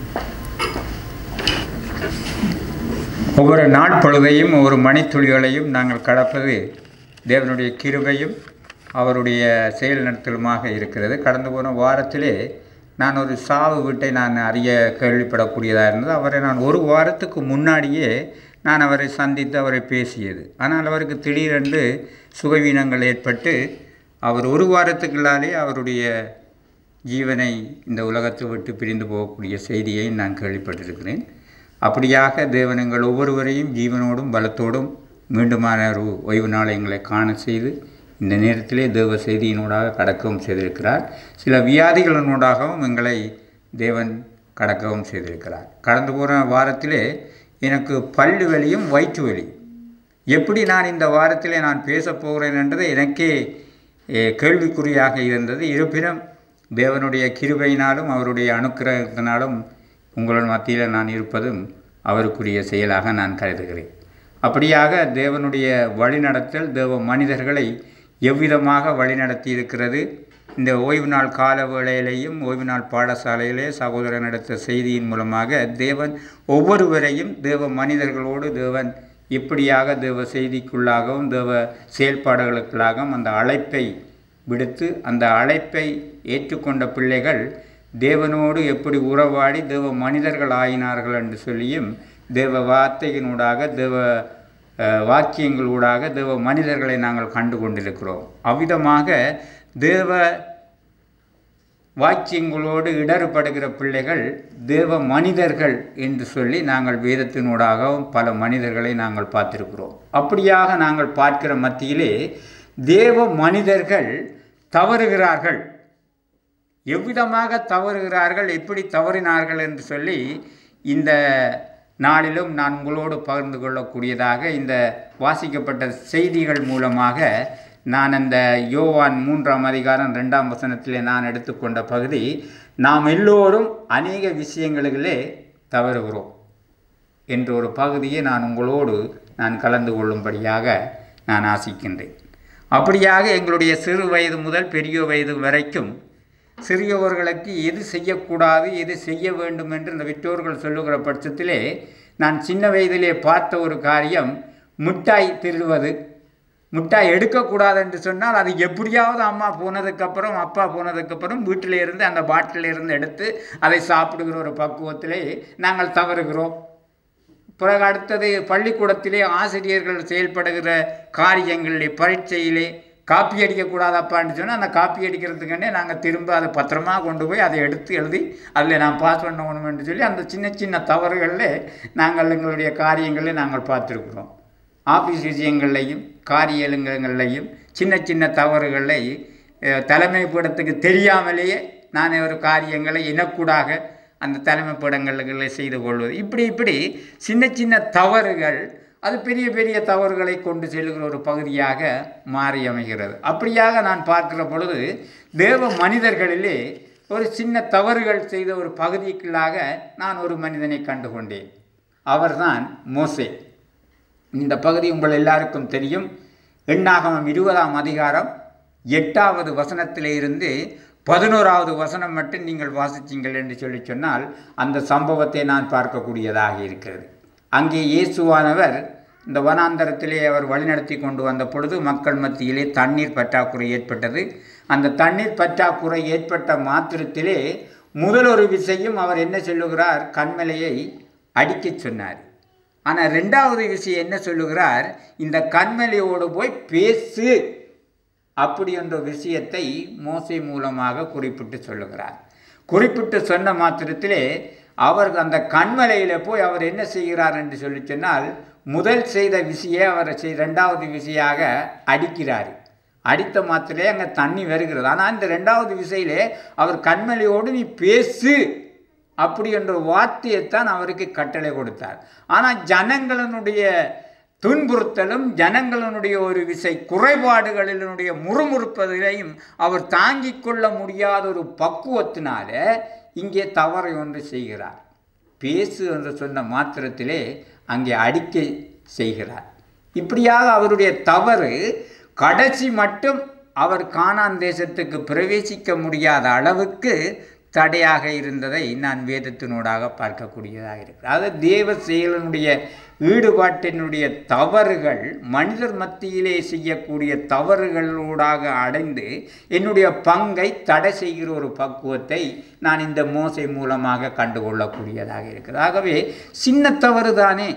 ஒவ்வொரு நாட்பொழுதையும் ஒவ்வொரு மணித்துளிகளையும் நாங்கள் கடப்பது தேவனுடைய கிருபையும் அவருடைய செயல் நடத்தலுமாக இருக்கிறது கடந்து போன வாரத்திலே நான் ஒரு சாவு வீட்டை நான் அறிய கேள்விப்படக்கூடியதாக இருந்தது அவரை நான் ஒரு வாரத்துக்கு முன்னாடியே நான் அவரை சந்தித்து அவரை பேசியது ஆனால் அவருக்கு திடீரென்று சுகவீனங்கள் ஏற்பட்டு அவர் ஒரு வாரத்துக்குள்ளாலே அவருடைய ஜீவனை இந்த உலகத்தை விட்டு பிரிந்து போகக்கூடிய செய்தியை நான் கேள்விப்பட்டிருக்கிறேன் அப்படியாக தேவன் எங்கள் ஒவ்வொருவரையும் ஜீவனோடும் பலத்தோடும் மீண்டுமான ஒரு ஓய்வு நாளை எங்களை காண செய்து இந்த நேரத்திலே தேவ செய்தியினூடாக கடக்கவும் செய்திருக்கிறார் சில வியாதிகளினூடாகவும் எங்களை தேவன் கடக்கவும் செய்திருக்கிறார் கடந்து போன வாரத்திலே எனக்கு பல்லு வலியும் வயிற்று வலியும் எப்படி நான் இந்த வாரத்திலே நான் பேசப் போகிறேன் என்றது எனக்கே ஏ, கேள்விக்குறியாக இருந்தது இருப்பினும் தேவனுடைய கிருபையினாலும் அவருடைய அனுக்கிரகத்தினாலும் உங்கள் மத்தியில் நான் இருப்பதும் அவருக்குரிய செயலாக நான் கருதுகிறேன் அப்படியாக தேவனுடைய வழிநடத்தல் தேவ மனிதர்களை எவ்விதமாக வழிநடத்தி இருக்கிறது இந்த ஓய்வு நாள் கால வேளையிலேயும் ஓய்வு நாள் பாடசாலையிலே சகோதரன் எடுத்த செய்தியின் மூலமாக தேவன் ஒவ்வொருவரையும் தேவ மனிதர்களோடு தேவன் இப்படியாக தேவ செய்திக்குள்ளாகவும் தேவ செயல்பாடுகளுக்குள்ளாகவும் அந்த அழைப்பை விடுத்து அந்த அழைப்பை ஏற்றுக்கொண்ட பிள்ளைகள் தேவனோடு எப்படி உறவாடி தேவ மனிதர்கள் ஆயினார்கள் என்று சொல்லியும் தேவ வார்த்தையினூடாக தேவ அஹ், வாக்கியங்களூடாக தேவ மனிதர்களை நாங்கள் கண்டு கொண்டிருக்கிறோம் அவ்விதமாக தேவ வாக்கியங்களோடு இடறுபடுகிற பிள்ளைகள் தேவ மனிதர்கள் என்று சொல்லி நாங்கள் வேதத்தினூடாகவும் பல மனிதர்களை நாங்கள் பார்த்திருக்கிறோம் அப்படியாக நாங்கள் பார்க்கிற மத்தியிலே தேவ மனிதர்கள் தவறுகிறார்கள் எவ்விதமாக தவறுகிறார்கள் எப்படி தவறினார்கள் என்று சொல்லி இந்த நாளிலும் நான் உங்களோடு பகிர்ந்து கொள்ளக்கூடியதாக இந்த வாசிக்கப்பட்ட செய்திகள் மூலமாக நான் அந்த யோவான் மூன்றாம் அதிகாரம் ரெண்டாம் வசனத்திலே நான் எடுத்துக்கொண்ட பகுதி நாம் எல்லோரும் அநேக விஷயங்களிலே தவறுகிறோம் என்ற ஒரு பகுதியை நான் உங்களோடு நான் கலந்து கொள்ளும்படியாக நான் ஆசிக்கின்றேன் அப்படியாக எங்களுடைய சிறு வயது முதல் பெரிய வயது வரைக்கும் சிறியவர்களுக்கு எது செய்யக்கூடாது எது செய்ய வேண்டும் என்று இந்த பெற்றோர்கள் சொல்லுகிற பட்சத்திலே நான் சின்ன வயதிலே பார்த்த ஒரு காரியம் மிட்டாய் திருடுவது மிட்டாய் எடுக்கக்கூடாது என்று சொன்னால் அது எப்படியாவது அம்மா போனதுக்கப்புறம் அப்பா போனதுக்கப்புறம் வீட்டில் இருந்து அந்த பாட்டில் இருந்து எடுத்து அதை சாப்பிடுகிற ஒரு பக்குவத்திலே நாங்கள் தவறுகிறோம் பிறகு அடுத்தது பள்ளிக்கூடத்திலே ஆசிரியர்கள் செயல்படுகிற காரியங்களிலே பரீட்சையிலே காப்பி அடிக்கக்கூடாதப்பான்னு சொன்னால் அந்த காப்பி அடிக்கிறதுக்குன்னே நாங்கள் திரும்ப அதை பத்திரமா கொண்டு போய் அதை எடுத்து எழுதி அதில் நான் பாஸ் பண்ணணும்னு சொல்லி அந்த சின்ன சின்ன தவறுகளில் நாங்கள் எங்களுடைய காரியங்களை நாங்கள் பார்த்துருக்குறோம் ஆஃபீஸ் விஷயங்கள்லையும் காரியங்களையும் சின்ன சின்ன தவறுகளை அஹ், தலைமை பீடத்துக்கு தெரியாமலேயே நான் ஒரு காரியங்களை இனக்கூடாக அந்த தலைமை பீடங்களை செய்து கொள்வது இப்படி இப்படி சின்ன சின்ன தவறுகள் அது பெரிய பெரிய தவறுகளை கொண்டு செல்கிற ஒரு பகுதியாக மாறி அமைகிறது அப்படியாக நான் பார்க்கிற பொழுது தேவ மனிதர்களிலே ஒரு சின்ன தவறுகள் செய்த ஒரு பகுதிக்குள்ளாக நான் ஒரு மனிதனை கண்டுகொண்டேன் அவர்தான் மோசே இந்த பகுதி உங்கள் எல்லாருக்கும் தெரியும் எண்ணாகமம் இருபதாம் அதிகாரம் எட்டாவது வசனத்திலே இருந்து பதினோராவது வசனம் மட்டும் நீங்கள் வாசித்தீங்கள் என்று சொல்லி சொன்னால் அந்த சம்பவத்தை நான் பார்க்கக்கூடியதாக இருக்கிறது அங்கே இயேசுவானவர் இந்த வனாந்தரத்திலே அவர் வழிநடத்தி கொண்டு வந்த பொழுது மக்கள் மத்தியிலே தண்ணீர் பற்றாக்குறை ஏற்பட்டது அந்த தண்ணீர் பற்றாக்குறை ஏற்பட்ட மாத்திரத்திலே முதல் ஒரு விஷயம் அவர் என்ன சொல்லுகிறார் கண்மலையை அடிக்கச் சொன்னார் ஆனால் ரெண்டாவது விஷயம் என்ன சொல்லுகிறார் இந்த கண்மலையோடு போய் பேசு அப்படி என்ற விஷயத்தை மோசை மூலமாக குறிப்பிட்டு சொல்லுகிறார் குறிப்பிட்டு சொன்ன மாத்திரத்திலே அவர் அந்த கண்மலையில் போய் அவர் என்ன செய்கிறார் என்று சொல்லி சொன்னால் முதல் செய்த விஷயம் அவர் செய் ரெண்டாவது விஷயாக அடிக்கிறார் அடித்த மாத்திரே அங்கே தண்ணி வருகிறது ஆனால் இந்த ரெண்டாவது விசையிலே அவர் கண்மலையோடு நீ பேசு அப்படி என்ற வார்த்தையைத்தான் அவருக்கு கட்டளை கொடுத்தார் ஆனால் ஜனங்களினுடைய துன்புறுத்தலும் ஜனங்களினுடைய ஒரு விசை குறைபாடுகளினுடைய முறுமுறுப்பதிலையும் அவர் தாங்கிக் கொள்ள முடியாத ஒரு பக்குவத்தினால இங்கே தவறை ஒன்று செய்கிறார் பேசு என்று சொன்ன மாத்திரத்திலே அங்கே அடிக்க செய்கிறார் இப்படியாக அவருடைய தவறு கடைசி மட்டும் அவர் கானான் தேசத்துக்கு பிரவேசிக்க முடியாத அளவுக்கு தடையாக இருந்ததை நான் வேதத்தினூடாக பார்க்கக்கூடியதாக இருக்கிறது அதாவது தேவ செயலனுடைய ஈடுபாட்டினுடைய தவறுகள் மனிதர் மத்தியிலே செய்யக்கூடிய தவறுகளூடாக அடைந்து என்னுடைய பங்கை தடை செய்கிற ஒரு பக்குவத்தை நான் இந்த மோசை மூலமாக கண்டுகொள்ளக்கூடியதாக இருக்குது ஆகவே சின்ன தவறு தானே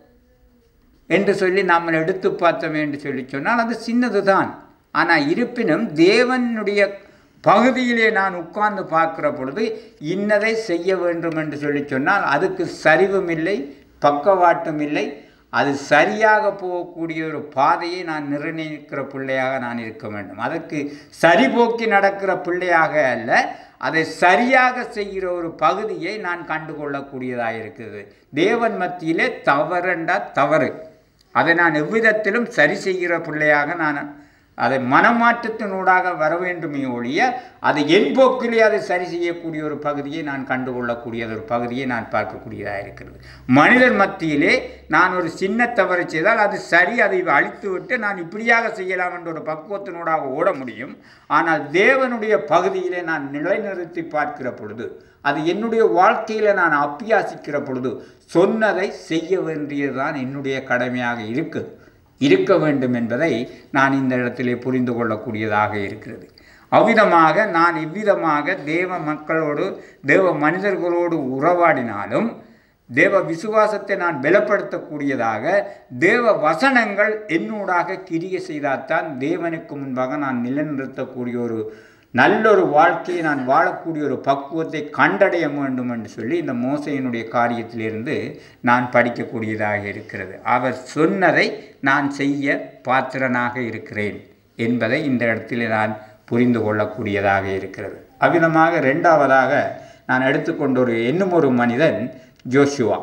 என்று சொல்லி நாம் எடுத்து பார்த்தோம் என்று சொல்லி சொன்னால் அது சின்னது தான் ஆனால் இருப்பினும் தேவனுடைய பகுதியிலே நான் உட்கார்ந்து பார்க்கிற பொழுது இன்னதை செய்ய வேண்டும் என்று சொல்லி சொன்னால் அதுக்கு சரிவும் இல்லை பக்கவாட்டும் இல்லை அது சரியாக போகக்கூடிய ஒரு பாதையை நான் நிர்ணயிக்கிற பிள்ளையாக நான் இருக்க வேண்டும் அதற்கு சரிபோக்கி நடக்கிற பிள்ளையாக அல்ல அதை சரியாக செய்கிற ஒரு பகுதியை நான் கண்டுகொள்ளக்கூடியதாக இருக்குது தேவன் மத்தியிலே தவறுண்டா தவறு அதை நான் எவ்விதத்திலும் சரி செய்கிற பிள்ளையாக நான் அதை மனமாற்றத்தினூடாக வர வேண்டுமே ஒழிய அது என் போக்கிலே அதை சரி செய்யக்கூடிய ஒரு பகுதியை நான் கண்டுகொள்ளக்கூடிய ஒரு பகுதியை நான் பார்க்கக்கூடியதாக இருக்கிறது மனிதர் மத்தியிலே நான் ஒரு சின்ன தவறு செய்தால் அது சரி அதை அழித்து விட்டு நான் இப்படியாக செய்யலாம் என்ற ஒரு பக்குவத்தினூடாக ஓட முடியும் ஆனால் தேவனுடைய பகுதியிலே நான் நிலைநிறுத்தி பார்க்கிற பொழுது அது என்னுடைய வாழ்க்கையில் நான் அப்பியாசிக்கிற பொழுது சொன்னதை செய்ய வேண்டியதுதான் என்னுடைய கடமையாக இருக்குது இருக்க வேண்டும் என்பதை நான் இந்த இடத்திலே புரிந்து கொள்ளக்கூடியதாக இருக்கிறது அவ்விதமாக நான் இவ்விதமாக தேவ மக்களோடு தேவ மனிதர்களோடு உறவாடினாலும் தேவ விசுவாசத்தை நான் பலப்படுத்தக்கூடியதாக தேவ வசனங்கள் என்னூடாக கிரிய செய்தால்தான் தேவனுக்கு முன்பாக நான் நிலைநிறுத்தக்கூடிய ஒரு நல்லொரு வாழ்க்கையை நான் வாழக்கூடிய ஒரு பக்குவத்தை கண்டடைய வேண்டும் என்று சொல்லி இந்த மோசையினுடைய காரியத்திலிருந்து நான் படிக்கக்கூடியதாக இருக்கிறது அவர் சொன்னதை நான் செய்ய பாத்திரனாக இருக்கிறேன் என்பதை இந்த இடத்தில் நான் புரிந்து கொள்ளக்கூடியதாக இருக்கிறது அவ்விதமாக ரெண்டாவதாக நான் எடுத்துக்கொண்ட ஒரு என்னும் ஒரு மனிதன் ஜோஷுவா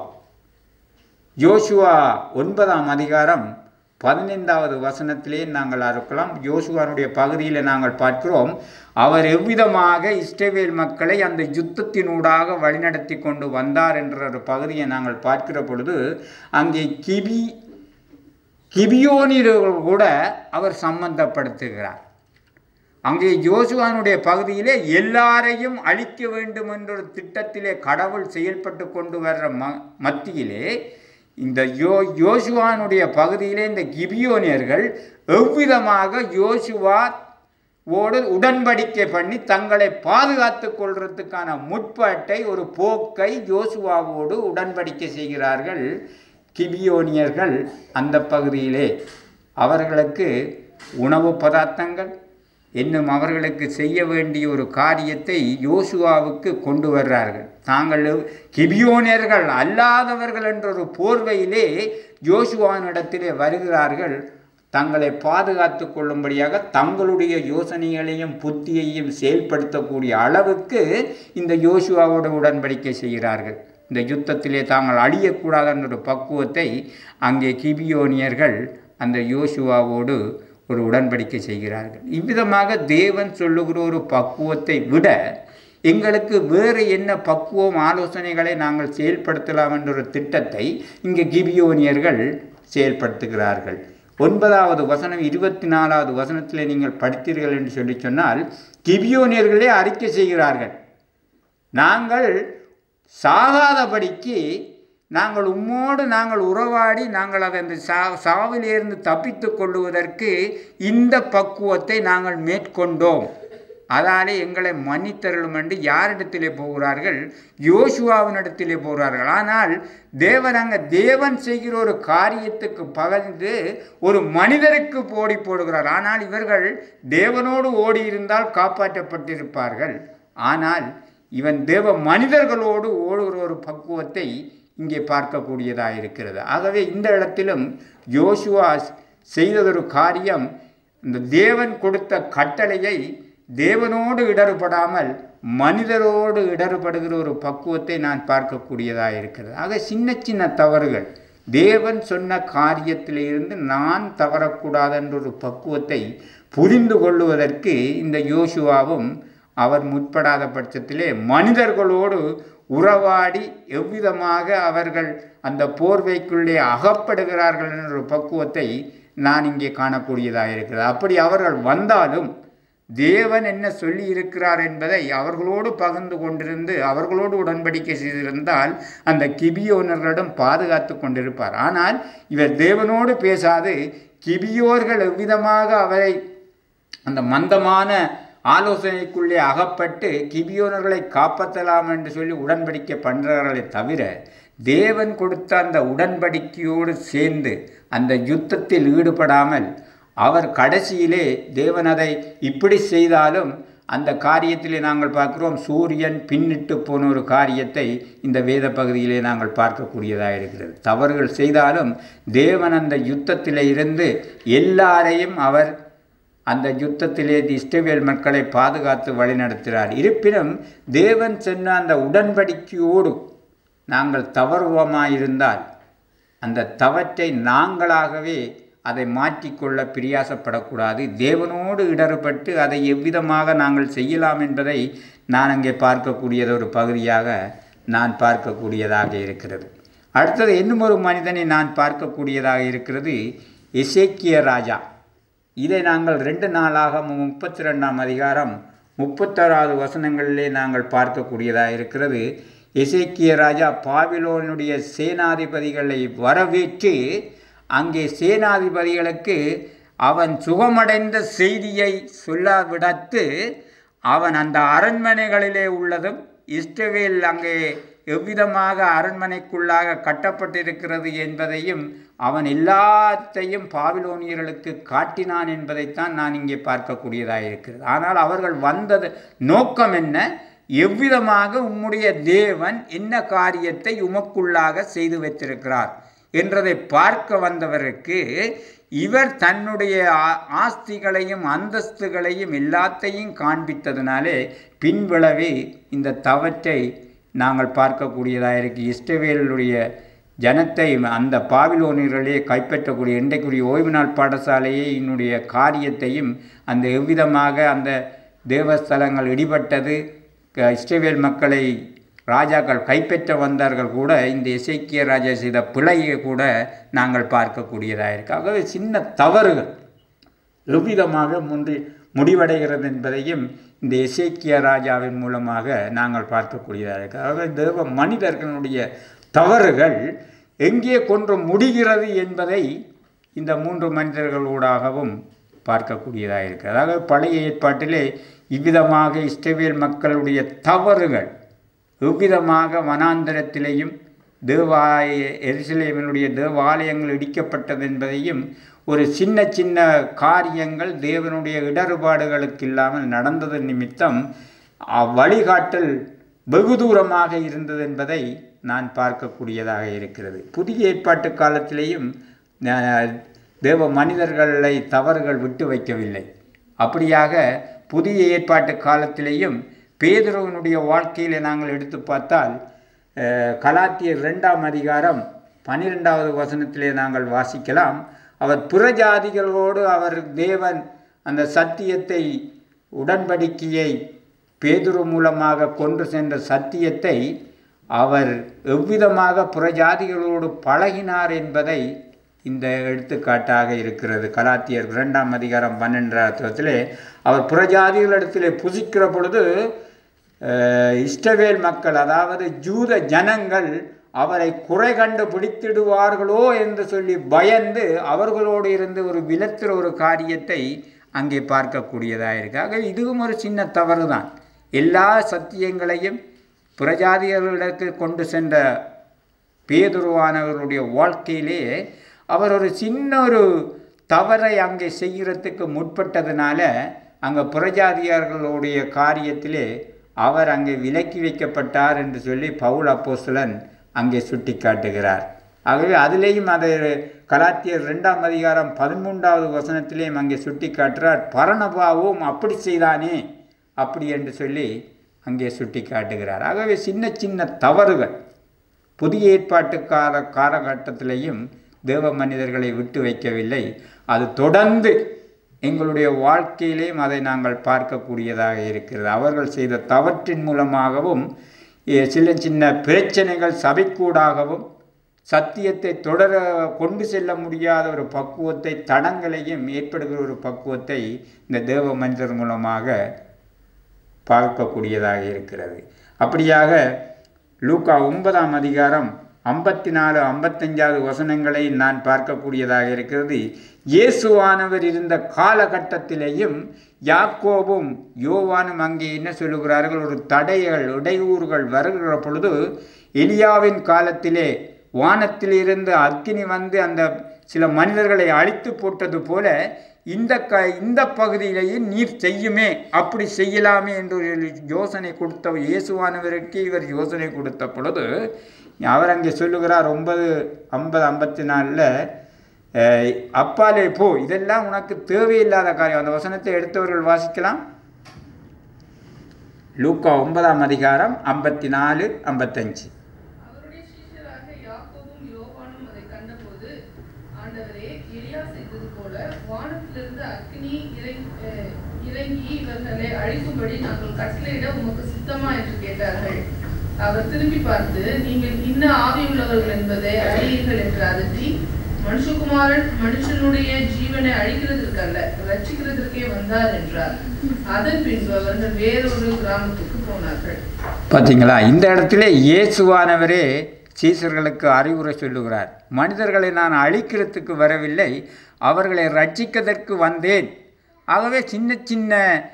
ஜோஷுவா ஒன்பதாம் அதிகாரம் பதினைந்தாவது வசனத்திலே நாங்கள் இருக்கலாம் யோசுவானுடைய பகுதியில் நாங்கள் பார்க்கிறோம் அவர் எவ்விதமாக இஸ்ரேவேல் மக்களை அந்த யுத்தத்தினூடாக வழிநடத்தி கொண்டு வந்தார் என்ற ஒரு பகுதியை நாங்கள் பார்க்கிற பொழுது அங்கே கிபி கிபியோனியர்கள் கூட அவர் சம்பந்தப்படுத்துகிறார் அங்கே யோசுவானுடைய பகுதியிலே எல்லாரையும் அழிக்க வேண்டும் என்ற ஒரு திட்டத்திலே கடவுள் செயல்பட்டு கொண்டு வர்ற ம மத்தியிலே இந்த யோ யோசுவானுடைய பகுதியிலே இந்த கிபியோனியர்கள் எவ்விதமாக யோசுவா ஓடு உடன்படிக்கை பண்ணி தங்களை பாதுகாத்து கொள்றதுக்கான முற்பாட்டை ஒரு போக்கை யோசுவாவோடு உடன்படிக்கை செய்கிறார்கள் கிபியோனியர்கள் அந்த பகுதியிலே அவர்களுக்கு உணவு பதார்த்தங்கள் இன்னும் அவர்களுக்கு செய்ய வேண்டிய ஒரு காரியத்தை யோசுவாவுக்கு கொண்டு வர்றார்கள் தாங்கள் கிபியோனியர்கள் அல்லாதவர்கள் என்ற ஒரு போர்வையிலே யோசுவானிடத்திலே வருகிறார்கள் தங்களை பாதுகாத்து கொள்ளும்படியாக தங்களுடைய யோசனைகளையும் புத்தியையும் செயல்படுத்தக்கூடிய அளவுக்கு இந்த யோசுவாவோட உடன்படிக்கை செய்கிறார்கள் இந்த யுத்தத்திலே தாங்கள் அழியக்கூடாது என்ற ஒரு பக்குவத்தை அங்கே கிபியோனியர்கள் அந்த யோசுவாவோடு ஒரு உடன்படிக்கை செய்கிறார்கள் இவ்விதமாக தேவன் சொல்லுகிற ஒரு பக்குவத்தை விட எங்களுக்கு வேறு என்ன பக்குவம் ஆலோசனைகளை நாங்கள் செயல்படுத்தலாம் என்ற ஒரு திட்டத்தை இங்கே கிபியோனியர்கள் செயல்படுத்துகிறார்கள் ஒன்பதாவது வசனம் இருபத்தி நாலாவது வசனத்தில் நீங்கள் படித்தீர்கள் என்று சொல்லி சொன்னால் கிபியோனியர்களே அறிக்கை செய்கிறார்கள் நாங்கள் சாகாதபடிக்கு நாங்கள் உம்மோடு நாங்கள் உறவாடி நாங்கள் அதை அந்த சா சாவிலிருந்து தப்பித்து கொள்ளுவதற்கு இந்த பக்குவத்தை நாங்கள் மேற்கொண்டோம் அதாலே எங்களை மன்னித்தருளும் என்று யாரிடத்திலே போகிறார்கள் யோசுவாவினிடத்திலே போகிறார்கள் ஆனால் தேவன் அங்கே தேவன் செய்கிற ஒரு காரியத்துக்கு பகர்ந்து ஒரு மனிதருக்கு போடி போடுகிறார் ஆனால் இவர்கள் தேவனோடு ஓடி இருந்தால் காப்பாற்றப்பட்டிருப்பார்கள் ஆனால் இவன் தேவ மனிதர்களோடு ஓடுகிற ஒரு பக்குவத்தை இங்கே பார்க்கக்கூடியதாக இருக்கிறது ஆகவே இந்த இடத்திலும் யோசுவா செய்ததொரு காரியம் இந்த தேவன் கொடுத்த கட்டளையை தேவனோடு இடறுபடாமல் மனிதரோடு இடறுபடுகிற ஒரு பக்குவத்தை நான் பார்க்கக்கூடியதாக இருக்கிறது ஆக சின்ன சின்ன தவறுகள் தேவன் சொன்ன காரியத்திலிருந்து நான் தவறக்கூடாது என்ற ஒரு பக்குவத்தை புரிந்து கொள்ளுவதற்கு இந்த யோசுவாவும் அவர் முற்படாத பட்சத்திலே மனிதர்களோடு உறவாடி எவ்விதமாக அவர்கள் அந்த போர்வைக்குள்ளே அகப்படுகிறார்கள் என்ற ஒரு பக்குவத்தை நான் இங்கே காணக்கூடியதாக இருக்கிறது அப்படி அவர்கள் வந்தாலும் தேவன் என்ன சொல்லி இருக்கிறார் என்பதை அவர்களோடு பகிர்ந்து கொண்டிருந்து அவர்களோடு உடன்படிக்கை செய்திருந்தால் அந்த கிபியோனர்களிடம் பாதுகாத்து கொண்டிருப்பார் ஆனால் இவர் தேவனோடு பேசாது கிபியோர்கள் எவ்விதமாக அவரை அந்த மந்தமான ஆலோசனைக்குள்ளே அகப்பட்டு கிபியோனர்களை காப்பாற்றலாம் என்று சொல்லி உடன்படிக்கை பண்ணுறார்களே தவிர தேவன் கொடுத்த அந்த உடன்படிக்கையோடு சேர்ந்து அந்த யுத்தத்தில் ஈடுபடாமல் அவர் கடைசியிலே தேவன் அதை இப்படி செய்தாலும் அந்த காரியத்திலே நாங்கள் பார்க்கிறோம் சூரியன் பின்னிட்டு போன ஒரு காரியத்தை இந்த வேத பகுதியிலே நாங்கள் பார்க்கக்கூடியதாக இருக்கிறது தவறுகள் செய்தாலும் தேவன் அந்த யுத்தத்திலே இருந்து எல்லாரையும் அவர் அந்த யுத்தத்திலே இஸ்ரவேல் மக்களை பாதுகாத்து வழிநடத்துகிறார் இருப்பினும் தேவன் சொன்ன அந்த உடன்படிக்கையோடு நாங்கள் தவறுவமாயிருந்தால் அந்த தவற்றை நாங்களாகவே அதை மாற்றிக்கொள்ள பிரியாசப்படக்கூடாது தேவனோடு இடர்பட்டு அதை எவ்விதமாக நாங்கள் செய்யலாம் என்பதை நான் அங்கே பார்க்கக்கூடியது ஒரு பகுதியாக நான் பார்க்கக்கூடியதாக இருக்கிறது அடுத்தது இன்னும் ஒரு மனிதனை நான் பார்க்கக்கூடியதாக இருக்கிறது எசேக்கிய ராஜா இதை நாங்கள் ரெண்டு நாளாக முப்பத்தி ரெண்டாம் அதிகாரம் முப்பத்தாறாவது வசனங்களிலே நாங்கள் பார்க்கக்கூடியதாக இருக்கிறது எசேக்கிய ராஜா பாபிலோனுடைய சேனாதிபதிகளை வரவேற்று அங்கே சேனாதிபதிகளுக்கு அவன் சுகமடைந்த செய்தியை சொல்லாவிடத்து அவன் அந்த அரண்மனைகளிலே உள்ளதும் இஸ்ரவேல் அங்கே எவ்விதமாக அரண்மனைக்குள்ளாக கட்டப்பட்டிருக்கிறது என்பதையும் அவன் எல்லாத்தையும் பாபிலோனியர்களுக்கு காட்டினான் என்பதைத்தான் நான் இங்கே பார்க்கக்கூடியதாக இருக்கிறது ஆனால் அவர்கள் வந்தது நோக்கம் என்ன எவ்விதமாக உம்முடைய தேவன் என்ன காரியத்தை உமக்குள்ளாக செய்து வைத்திருக்கிறார் என்றதை பார்க்க வந்தவருக்கு இவர் தன்னுடைய ஆஸ்திகளையும் அந்தஸ்துகளையும் எல்லாத்தையும் காண்பித்ததினாலே பின்விளவே இந்த தவற்றை நாங்கள் பார்க்கக்கூடியதாக இருக்கு இஸ்ரவேலுடைய ஜனத்தை அந்த பாவிலோனியர்களே கைப்பற்றக்கூடிய இன்றைக்குரிய ஓய்வு நாள் பாடசாலையை என்னுடைய காரியத்தையும் அந்த எவ்விதமாக அந்த தேவஸ்தலங்கள் இடிபட்டது இஸ்ரேவேல் மக்களை ராஜாக்கள் கைப்பற்ற வந்தார்கள் கூட இந்த இசைக்கிய ராஜா செய்த பிழையை கூட நாங்கள் பார்க்கக்கூடியதாக இருக்கு ஆகவே சின்ன தவறுகள் எவ்விதமாக முன்றி முடிவடைகிறது என்பதையும் இந்த இசைக்கிய ராஜாவின் மூலமாக நாங்கள் பார்க்கக்கூடியதாக இருக்கு ஆகவே தேவ மனிதர்களுடைய தவறுகள் எங்கே கொன்று முடிகிறது என்பதை இந்த மூன்று மனிதர்களூடாகவும் பார்க்கக்கூடியதாக இருக்குது அதாவது பழைய ஏற்பாட்டிலே இவ்விதமாக இஸ்ரவேல் மக்களுடைய தவறுகள் எவ்விதமாக வனாந்தரத்திலேயும் தேவாய எருசலேமினுடைய தேவாலயங்கள் இடிக்கப்பட்டது என்பதையும் ஒரு சின்ன சின்ன காரியங்கள் தேவனுடைய இடர்பாடுகளுக்கு இல்லாமல் நடந்தது நிமித்தம் வழிகாட்டல் வெகு தூரமாக இருந்தது என்பதை நான் பார்க்கக்கூடியதாக இருக்கிறது புதிய ஏற்பாட்டு காலத்திலேயும் தேவ மனிதர்களை தவறுகள் விட்டு வைக்கவில்லை அப்படியாக புதிய ஏற்பாட்டு காலத்திலேயும் பேதுருவனுடைய வாழ்க்கையில் நாங்கள் எடுத்து பார்த்தால் கலாத்தியர் ரெண்டாம் அதிகாரம் பன்னிரெண்டாவது வசனத்திலே நாங்கள் வாசிக்கலாம் அவர் புறஜாதிகளோடு அவர் தேவன் அந்த சத்தியத்தை உடன்படிக்கையை பேதுரு மூலமாக கொண்டு சென்ற சத்தியத்தை அவர் எவ்விதமாக புறஜாதிகளோடு பழகினார் என்பதை இந்த எடுத்துக்காட்டாக இருக்கிறது கலாத்தியர் இரண்டாம் அதிகாரம் பன்னெண்டாவது அவர் புறஜாதிகளிடத்திலே புசிக்கிற பொழுது இஷ்டவேல் மக்கள் அதாவது ஜூத ஜனங்கள் அவரை குறை கண்டு பிடித்திடுவார்களோ என்று சொல்லி பயந்து அவர்களோடு இருந்து ஒரு விலத்துற ஒரு காரியத்தை அங்கே பார்க்கக்கூடியதாக இருக்கு ஆக இதுவும் ஒரு சின்ன தவறு தான் எல்லா சத்தியங்களையும் புறஜாதிகளிடத்து கொண்டு சென்ற பேதுருவானவருடைய வாழ்க்கையிலே அவர் ஒரு சின்ன ஒரு தவறை அங்கே செய்கிறதுக்கு முற்பட்டதுனால அங்கே புறஜாதியார்களுடைய காரியத்திலே அவர் அங்கே விலக்கி வைக்கப்பட்டார் என்று சொல்லி பவுல் அப்போஸ்தலன் அங்கே சுட்டி காட்டுகிறார் ஆகவே அதிலேயும் அதை கலாத்தியர் ரெண்டாம் அதிகாரம் பதிமூன்றாவது வசனத்திலேயும் அங்கே சுட்டி காட்டுறார் பரணபாவும் அப்படி செய்தானே அப்படி என்று சொல்லி அங்கே சுட்டி காட்டுகிறார் ஆகவே சின்ன சின்ன தவறுகள் புதிய ஏற்பாட்டு கால காலகட்டத்திலேயும் தேவ மனிதர்களை விட்டு வைக்கவில்லை அது தொடர்ந்து எங்களுடைய வாழ்க்கையிலேயும் அதை நாங்கள் பார்க்கக்கூடியதாக இருக்கிறது அவர்கள் செய்த தவற்றின் மூலமாகவும் சில சின்ன பிரச்சனைகள் சபைக்கூடாகவும் சத்தியத்தை தொடர கொண்டு செல்ல முடியாத ஒரு பக்குவத்தை தடங்களையும் ஏற்படுகிற ஒரு பக்குவத்தை இந்த தேவ மனிதர் மூலமாக பார்க்கக்கூடியதாக இருக்கிறது அப்படியாக லூக்கா ஒன்பதாம் அதிகாரம் ஐம்பத்தி நாலு ஐம்பத்தஞ்சாவது வசனங்களை நான் பார்க்கக்கூடியதாக இருக்கிறது இயேசுவானவர் இருந்த காலகட்டத்திலேயும் யாக்கோபும் யோவானும் அங்கே என்ன சொல்லுகிறார்கள் ஒரு தடைகள் இடையூறுகள் வருகிற பொழுது எலியாவின் காலத்திலே வானத்திலிருந்து அக்கினி வந்து அந்த சில மனிதர்களை அழித்து போட்டது போல இந்த க இந்த பகுதியிலேயே நீர் செய்யுமே அப்படி செய்யலாமே என்று ஒரு யோசனை கொடுத்த இயேசுவானவருக்கு இவர் யோசனை கொடுத்த பொழுது அவர் அங்கே சொல்லுகிறார் ஒன்பது ஐம்பது ஐம்பத்தி நாலில் அப்பாலே போ இதெல்லாம் உனக்கு தேவையில்லாத காரியம் அந்த வசனத்தை எடுத்தவர்கள் வாசிக்கலாம் லூக்கா ஒன்பதாம் அதிகாரம் ஐம்பத்தி நாலு ஐம்பத்தஞ்சு அவருடைய சீஷராக யாக்கோபும் யோவானும் அதை கண்டபோது ஆண்டவரே எலியா செய்தது போல வானத்திலிருந்து அக்னி இறங்கி அஹ், இறங்கி இவர்களை அழிக்கும்படி நாங்கள் கட்டளையிட உமக்கு சித்தமா என்று கேட்டார்கள் அவர் திரும்பி பார்த்து நீங்கள் இன்ன ஆவியுள்ளவர்கள் என்பதை அறியீர்கள் என்று அதட்டி மனுஷகுமாரன் மனுஷனுடைய ஜீவனை அழிக்கிறதற்கல்ல ரட்சிக்கிறதற்கே வந்தார் என்றார் அதன் பின்பு அவர்கள் வேறொரு கிராமத்துக்கு போனார்கள் பார்த்தீங்களா இந்த இடத்துல இயேசுவானவரே சீசர்களுக்கு அறிவுரை சொல்லுகிறார் மனிதர்களை நான் அழிக்கிறதுக்கு வரவில்லை அவர்களை ரட்சிக்கதற்கு வந்தேன் ஆகவே சின்ன சின்ன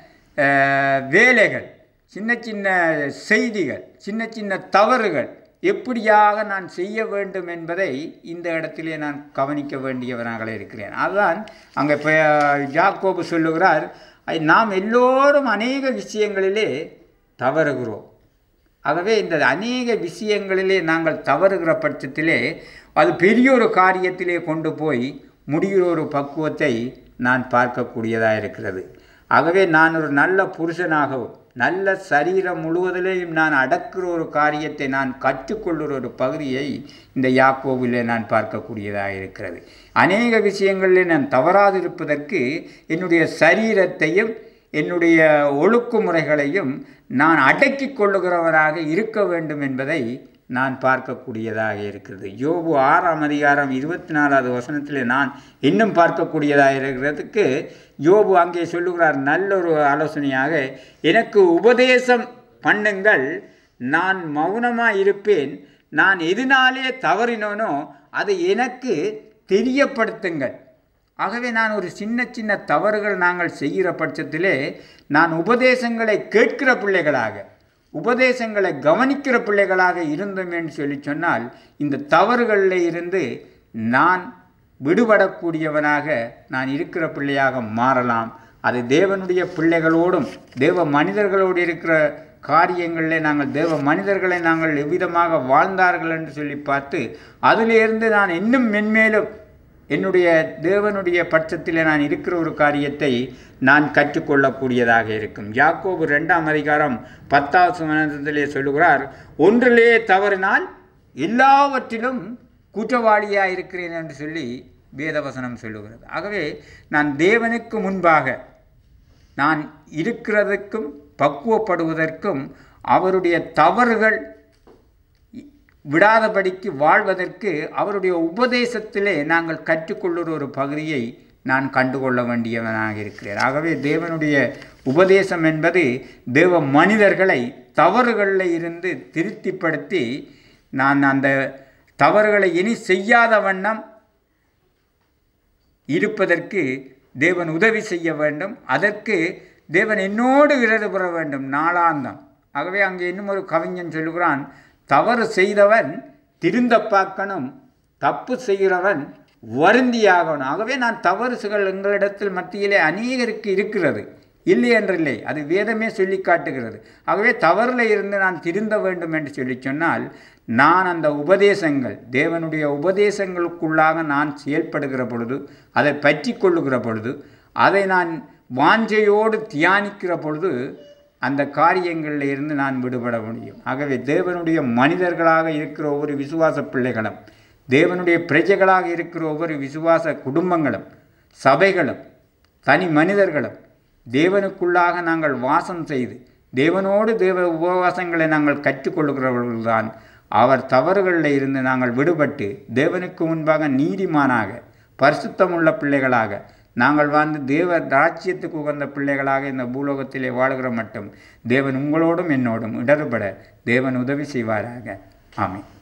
அஹ், வேலைகள் சின்ன சின்ன செய்திகள் சின்ன சின்ன தவறுகள் எப்படியாக நான் செய்ய வேண்டும் என்பதை இந்த இடத்திலே நான் கவனிக்க வேண்டியவனாக இருக்கிறேன் அதுதான் அங்கே இப்போ ஜாக்கோபு சொல்லுகிறார் "ஐ, நாம் எல்லோரும் அநேக விஷயங்களிலே தவறுகிறோம் ஆகவே இந்த அநேக விஷயங்களிலே நாங்கள் தவறுகிற பட்சத்திலே அது பெரிய ஒரு காரியத்திலே கொண்டு போய் முடிகிற ஒரு பக்குவத்தை நான் பார்க்கக்கூடியதாக இருக்கிறது ஆகவே நான் ஒரு நல்ல புருஷனாகவும் நல்ல சரீரம் முழுவதிலேயும் நான் அடக்குற ஒரு காரியத்தை நான் கற்றுக்கொள்ளுற ஒரு பகுதியை இந்த யாக்கோவிலே நான் பார்க்கக்கூடியதாக இருக்கிறது அநேக விஷயங்களில் நான் தவறாதிருப்பதற்கு என்னுடைய சரீரத்தையும் என்னுடைய ஒழுக்குமுறைகளையும் நான் அடக்கிக் கொள்ளுகிறவராக இருக்க வேண்டும் என்பதை நான் பார்க்கக்கூடியதாக இருக்கிறது யோபு ஆறாம் அதிகாரம் இருபத்தி நாலாவது வசனத்தில் நான் இன்னும் பார்க்கக்கூடியதாக இருக்கிறதுக்கு யோபு அங்கே சொல்லுகிறார் நல்ல ஒரு ஆலோசனையாக எனக்கு உபதேசம் பண்ணுங்கள் நான் மௌனமாக இருப்பேன் நான் எதனாலே தவறினோனோ அதை எனக்கு தெரியப்படுத்துங்கள் ஆகவே நான் ஒரு சின்ன சின்ன தவறுகள் நாங்கள் செய்கிற பட்சத்திலே நான் உபதேசங்களை கேட்கிற பிள்ளைகளாக உபதேசங்களை கவனிக்கிற பிள்ளைகளாக இருந்தோம் என்று சொல்லி சொன்னால் இந்த தவறுகளில் இருந்து நான் விடுபடக்கூடியவனாக நான் இருக்கிற பிள்ளையாக மாறலாம் அது தேவனுடைய பிள்ளைகளோடும் தேவ மனிதர்களோடு இருக்கிற காரியங்களில் நாங்கள் தேவ மனிதர்களை நாங்கள் எவ்விதமாக வாழ்ந்தார்கள் என்று சொல்லி பார்த்து அதிலிருந்து நான் இன்னும் மென்மேலும் என்னுடைய தேவனுடைய பட்சத்தில் நான் இருக்கிற ஒரு காரியத்தை நான் கற்றுக்கொள்ளக்கூடியதாக இருக்கும் யாக்கோபு ரெண்டாம் அதிகாரம் பத்தாவது வசனத்திலே சொல்லுகிறார் ஒன்றிலே தவறினால் எல்லாவற்றிலும் குற்றவாளியாக இருக்கிறேன் என்று சொல்லி வேதவசனம் சொல்லுகிறது ஆகவே நான் தேவனுக்கு முன்பாக நான் இருக்கிறதுக்கும் பக்குவப்படுவதற்கும் அவருடைய தவறுகள் விடாதபடிக்கு வாழ்வதற்கு அவருடைய உபதேசத்திலே நாங்கள் கற்றுக்கொள்ளுற ஒரு பகுதியை நான் கண்டுகொள்ள வேண்டியவனாக இருக்கிறேன் ஆகவே தேவனுடைய உபதேசம் என்பது தேவ மனிதர்களை தவறுகளில் இருந்து திருப்திப்படுத்தி நான் அந்த தவறுகளை இனி செய்யாத வண்ணம் இருப்பதற்கு தேவன் உதவி செய்ய வேண்டும் அதற்கு தேவன் என்னோடு விரது பெற வேண்டும் நாளாந்தம் ஆகவே அங்கே இன்னும் ஒரு கவிஞன் சொல்லுகிறான் தவறு செய்தவன் திருந்த பார்க்கணும் தப்பு செய்கிறவன் வருந்தியாகணும் ஆகவே நான் தவறுகள் எங்களிடத்தில் மத்தியிலே அநேகருக்கு இருக்கிறது இல்லை என்றில்லை அது வேதமே சொல்லி காட்டுகிறது ஆகவே தவறில் இருந்து நான் திருந்த வேண்டும் என்று சொல்லி சொன்னால் நான் அந்த உபதேசங்கள் தேவனுடைய உபதேசங்களுக்குள்ளாக நான் செயல்படுகிற பொழுது அதை பற்றி கொள்ளுகிற பொழுது அதை நான் வாஞ்சையோடு தியானிக்கிற பொழுது அந்த காரியங்களில் இருந்து நான் விடுபட முடியும் ஆகவே தேவனுடைய மனிதர்களாக இருக்கிற ஒவ்வொரு விசுவாச பிள்ளைகளும் தேவனுடைய பிரஜைகளாக இருக்கிற ஒவ்வொரு விசுவாச குடும்பங்களும் சபைகளும் தனி மனிதர்களும் தேவனுக்குள்ளாக நாங்கள் வாசம் செய்து தேவனோடு தேவ உபவாசங்களை நாங்கள் கற்றுக்கொள்கிறவர்கள்தான் அவர் தவறுகளில் இருந்து நாங்கள் விடுபட்டு தேவனுக்கு முன்பாக நீதிமானாக பரிசுத்தமுள்ள பிள்ளைகளாக நாங்கள் வாழ்ந்து தேவ ராஜ்யத்துக்கு உகந்த பிள்ளைகளாக இந்த பூலோகத்திலே வாழ்கிற மட்டும் தேவன் உங்களோடும் என்னோடும் இடர்பட தேவன் உதவி செய்வாராக ஆமென்